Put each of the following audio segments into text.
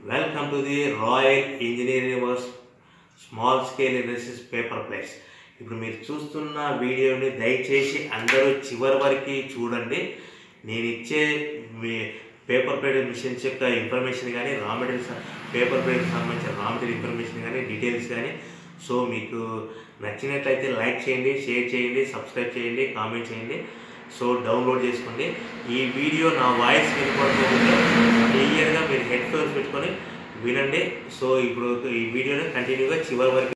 welcome to the royal engineering works small scale industries paper plates ఇప్పుడు మీరు చూస్తున్న వీడియోని దయచేసి అందరూ చివరి వరకు చూడండి నేను ఇచ్చే మీ పేపర్ ప్లేట్ మిషన్స్ యొక్క ఇన్ఫర్మేషన్ కానీ రా మెటీరియల్స్ పేపర్ ప్లేట్కి సంబంధించిన రా మెటీరియల్ ఇన్ఫర్మేషన్ కానీ డీటెయిల్స్ కానీ సో మీకు నచ్చినట్లయితే లైక్ చేయండి షేర్ చేయండి సబ్స్క్రైబ్ చేయండి కామెంట్ చేయండి సో డౌన్లోడ్ చేసుకోండి ఈ వీడియో నా వాయిస్ వినపడుతుంటే క్లియర్గా మీరు హెడ్ ఫోన్స్ పెట్టుకొని వినండి సో ఇప్పుడు ఈ వీడియోని కంటిన్యూగా చివరి వరకు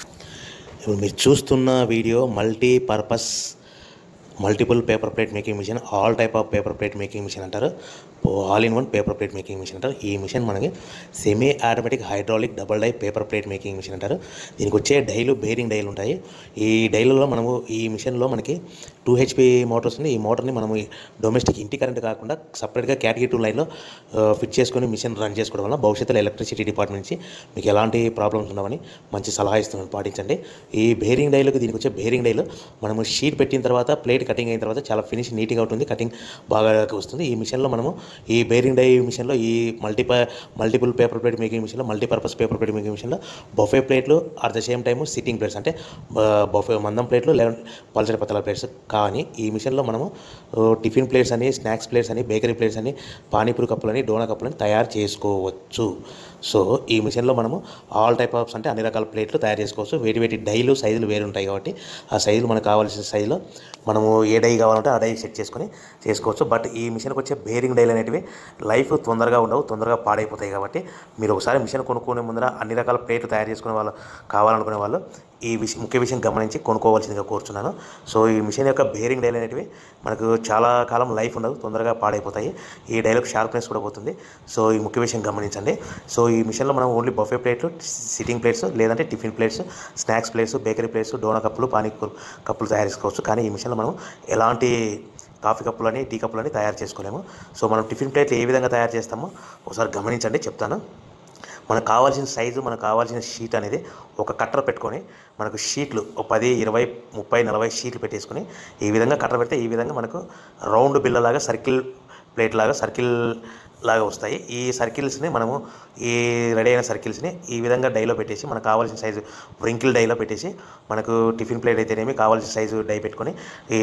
ఇప్పుడు మీరు చూస్తున్న video multi purpose multiple paper plate making machine all type of paper plate making machine అంటారు all in one paper plate making machine అంటారు ఈ మిషన్ మనకి semi automatic hydraulic double die paper plate making machine అంటారు దీనికి వచ్చే డైలు bearing డైలు ఉంటాయి ఈ డైలలో మనము ఈ మిషన్లో మనకి టూ హెచ్పి మోటార్స్ ఉంది ఈ మోటార్ని మనము డొమెస్టిక్ ఇంటి కరెంట్ కాకుండా సపరేట్గా కేటగిరీ టూ లైన్లో ఫిట్ చేసుకొని మిషన్ రన్ చేసుకోవడం వల్ల భవిష్యత్తులో ఎలక్ట్రిసిటీ డిపార్ట్మెంట్ నుంచి మీకు ఎలాంటి ప్రాబ్లమ్స్ ఉండవని మంచి సలహా ఇస్తున్నాను పాటించండి ఈ బేరింగ్ డైలకు దీనికి వచ్చే బేరింగ్ డైలు మనము షీట్ పెట్టిన తర్వాత ప్లేట్ కటింగ్ అయిన తర్వాత చాలా ఫినిష్ నీట్గా ఉంటుంది కటింగ్ బాగా వస్తుంది ఈ మిషన్లో మనము ఈ బేరింగ్ డై మిషన్లో ఈ మల్టిప మల్టిపుల్ పేపర్ ప్లేట్ మేకింగ్ మిషన్లో మల్టీపర్పస్ పేపర్ ప్లేట్ మేకింగ్ మిషన్లో బొఫే ప్లేట్లు at the same time sitting plates అంటే బొఫే మందం ప్లేట్లు లెవెన్ పల్చడి పత్తల ప్లేట్స్ కానీ ఈ మిషన్లో మనము ఓ, టిఫిన్ ప్లేట్స్ అని స్నాక్స్ ప్లేట్స్ అని బేకరీ ప్లేట్స్ అని పానీపూరి కప్పులని డోనా కప్పులని తయారు చేసుకోవచ్చు సో ఈ మిషన్లో మనము ఆల్ టైప్ ఆఫ్స్ అంటే అన్ని రకాల ప్లేట్లు తయారు చేసుకోవచ్చు వేటి వేటి డైలు సైజులు వేరు ఉంటాయి కాబట్టి ఆ సైజులు మనకు కావాల్సిన సైజులో మనము ఏ డై కావాలంటే ఆ డై సెట్ చేసుకొని చేసుకోవచ్చు బట్ ఈ మిషన్కి వచ్చే బేరింగ్ డైలు అనేటివి లైఫ్ తొందరగా ఉండవు తొందరగా పాడైపోతాయి కాబట్టి మీరు ఒకసారి మిషన్ కొనుక్కునే ముందర అన్ని రకాల ప్లేట్లు తయారు చేసుకునే వాళ్ళు కావాలనుకునే వాళ్ళు ఈ విషయం ముఖ్య విషయం గమనించి కొనుక్కోవాల్సిందిగా కోరుచున్నాను సో ఈ మిషన్ యొక్క బేరింగ్ డైలు అనేటివి మనకు చాలా కాలం లైఫ్ ఉండదు తొందరగా పాడైపోతాయి ఈ డైలకు షార్ప్నెస్ కూడా పోతుంది సో ఈ ముఖ్య విషయం గమనించండి సో ఈ మిషన్లో మనం ఓన్లీ బఫే ప్లేట్లు సిట్టింగ్ ప్లేట్స్ లేదంటే tiffin plates snacks plates bakery plates డోనా కప్పులు పానీపూర్ కప్పులు తయారు చేసుకోవచ్చు కానీ ఈ మిషన్లో మనం ఎలాంటి కాఫీ కప్పులని టీ కప్పులని తయారు చేసుకోలేము సో మనం టిఫిన్ ప్లేట్లు ఏ విధంగా తయారు చేస్తామో ఒకసారి గమనించండి చెప్తాను మనకు కావాల్సిన సైజు మనకు కావాల్సిన షీట్ అనేది ఒక కట్టర్ పెట్టుకొని మనకు షీట్లు ఒక పది ఇరవై ముప్పై నలభై షీట్లు పెట్టేసుకొని ఈ విధంగా కట్టర్ పెడితే ఈ విధంగా మనకు రౌండ్ బిల్లలాగా సర్కిల్ ప్లేట్ లాగా సర్కిల్ లాగా వస్తాయి ఈ సర్కిల్స్ని మనము ఈ రెడీ అయిన సర్కిల్స్ని ఈ విధంగా డైలో పెట్టేసి మనకు కావాల్సిన సైజు వ్రింకిల్ డైలో పెట్టేసి మనకు టిఫిన్ ప్లేట్ అయితేనేమి కావాల్సిన సైజు డై పెట్టుకొని ఈ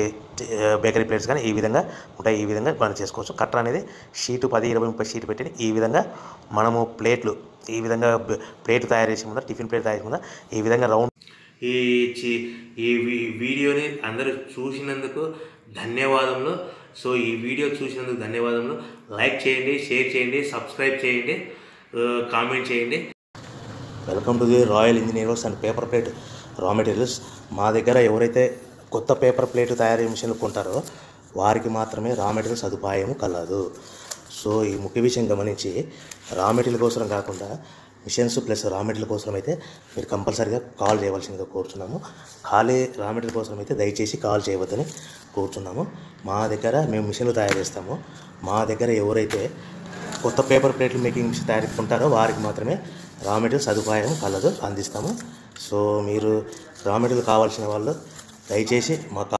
బేకరీ ప్లేట్స్ కానీ ఈ విధంగా ఉంటాయి ఈ విధంగా మనం చేసుకోవచ్చు కట్టర్ అనేది షీటు పది ఇరవై ముప్పై షీట్ పెట్టి ఈ విధంగా మనము ప్లేట్లు ఈ విధంగా బ- ప్లేట్ తయారు చేసే ముందర టిఫిన్ ప్లేట్ తయారు చేసే ముందర ఈ విధంగా రౌండ్ ఈ చి- ఈ వీ- వీడియోని అందరూ చూసినందుకు ధన్యవాదములు సో ఈ వీడియో చూసినందుకు ధన్యవాదములు లైక్ చేయండి షేర్ చేయండి సబ్స్క్రైబ్ చేయండి ఆ, కామెంట్ చేయండి welcome to the royal engineers and paper plate raw materials మా దగ్గర ఎవరైతే కొత్త పేపర్ ప్లేట్ తయారీ మిషన్లు కొంటారో వారికి మాత్రమే రా మెటీరియల్ సదుపాయం కలదు సో ఈ ముఖ్య విషయం గమనించి రా మెటీరియల్ కోసం కాకుండా మిషన్స్ ప్లస్ రా మెటీరియల్ కోసం అయితే మీరు కంపల్సరీగా కాల్ చేయవలసిందిగా కోరుతున్నాము ఖాళీ రా మెటీరియల్ కోసం అయితే దయచేసి కాల్ చేయవద్దని కోరుతున్నాము మా దగ్గర మేము మిషన్లు తయారు చేస్తాము మా దగ్గర ఎవరైతే కొత్త పేపర్ ప్లేట్లు మేకింగ్ మిషన్ తయారుకుంటారో వారికి మాత్రమే రా మెటీరియల్ సదుపాయం కలదు అందిస్తాము సో మీరు రా మెటీరియల్ కావాల్సిన వాళ్ళు దయచేసి మా